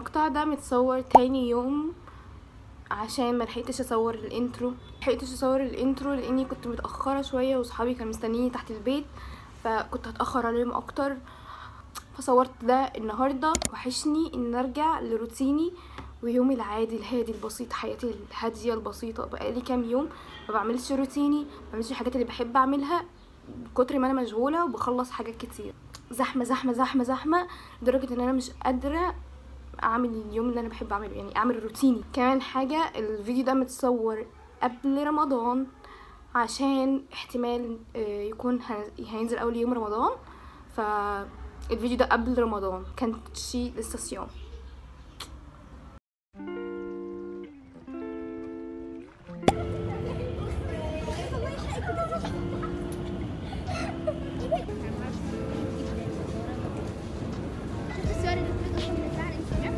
المقطع ده متصور تاني يوم عشان ما لحقتش اصور الانترو لحقتش اصور الانترو لاني كنت متاخره شويه وصحابي كانوا مستنيني تحت البيت فكنت هتاخر عليهم اكتر فصورت ده النهارده وحشني ان ارجع لروتيني ويومي العادي الهادي البسيط حياتي الهاديه البسيطه بقالي كام يوم ما بعملش روتيني ما بعملش الحاجات اللي بحب اعملها كتر ما انا مشغوله وبخلص حاجات كتير زحمه زحمه زحمه زحمه لدرجه ان انا مش قادره اعمل اليوم اللي انا بحب اعمله يعني اعمل روتيني كمان حاجه الفيديو ده متصور قبل رمضان عشان احتمال آه، يكون هن- هينزل اول يوم رمضان فالفيديو ده قبل رمضان كانش لسه صيام شفت الصور اللي بتطلع من بتاع الانستجرام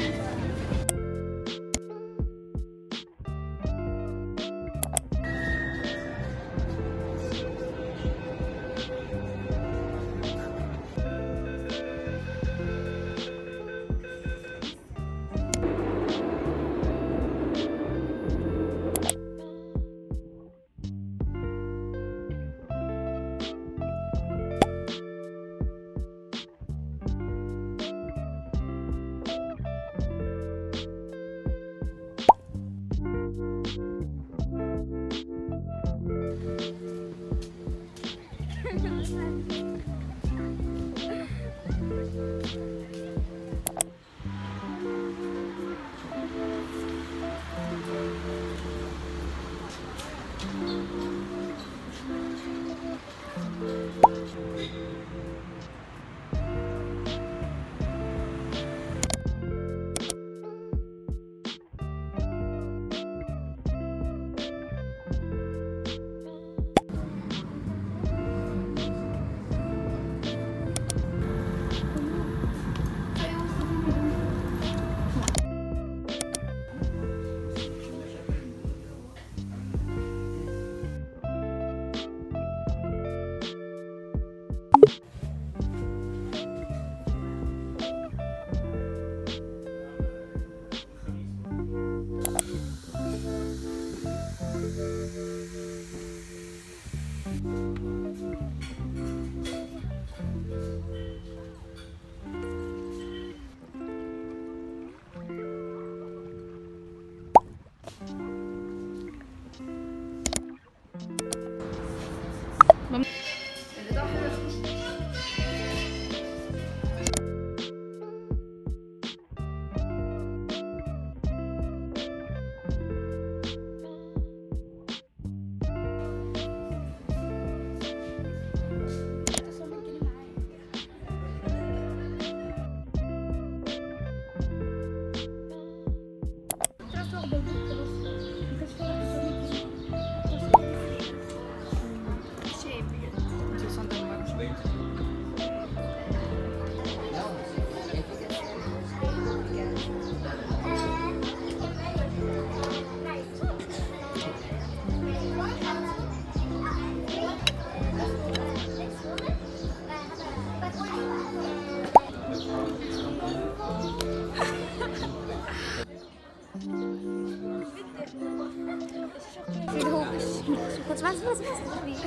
بس بس بس بس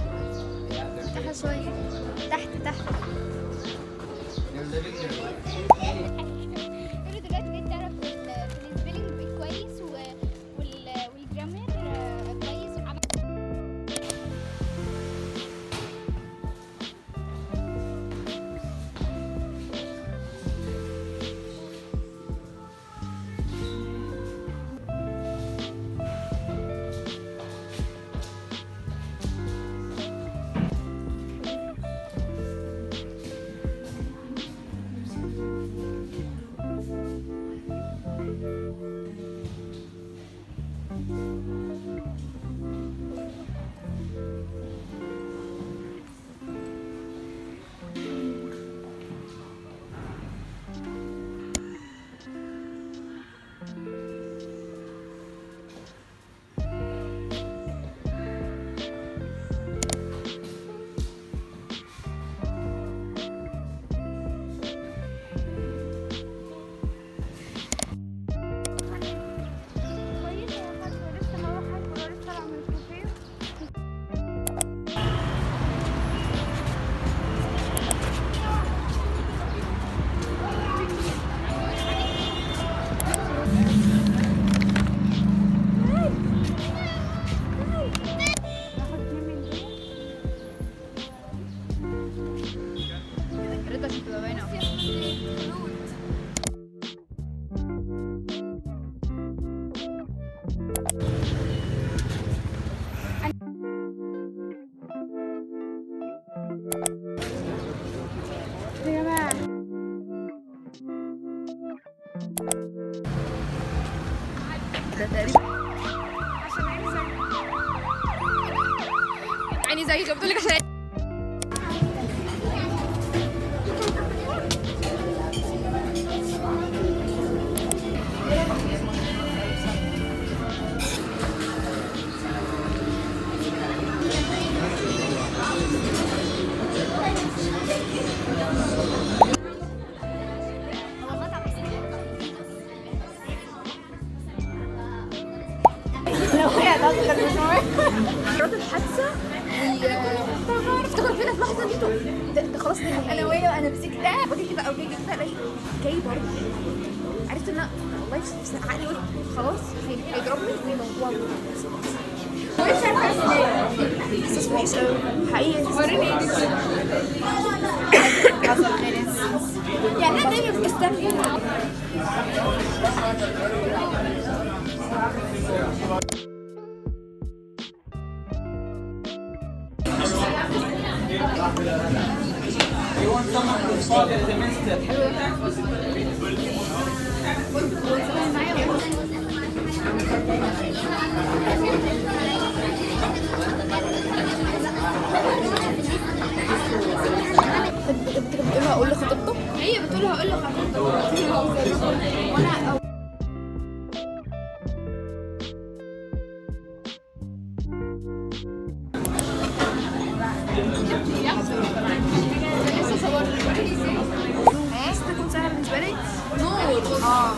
تحت شوية تحت تحت يقولوا دلوقتي بقيت تعرف في ال- في السبيلنج كويس و- وال- والجرامر آه، كويس وعمل عيني زيك بتقول لك عشان الحادثه افتكر فينا في لحظه دي ده, ده خلاص دي انا وهي وانا مسكتها وجيت بقى وجيت جبتها الاقي جاي برضه عرفت ان أنا والله في في عقلي قلت خلاص هي- هيضربني ويموتني مش عارفه احساس وحش قوي حقيقي وريني يعني انا دايما بستنى بتقول لها اقول لخطيبته هي بتقول له هقول له وانا لسه صورت ماشي تكون سهله بالنسبه لك نور اه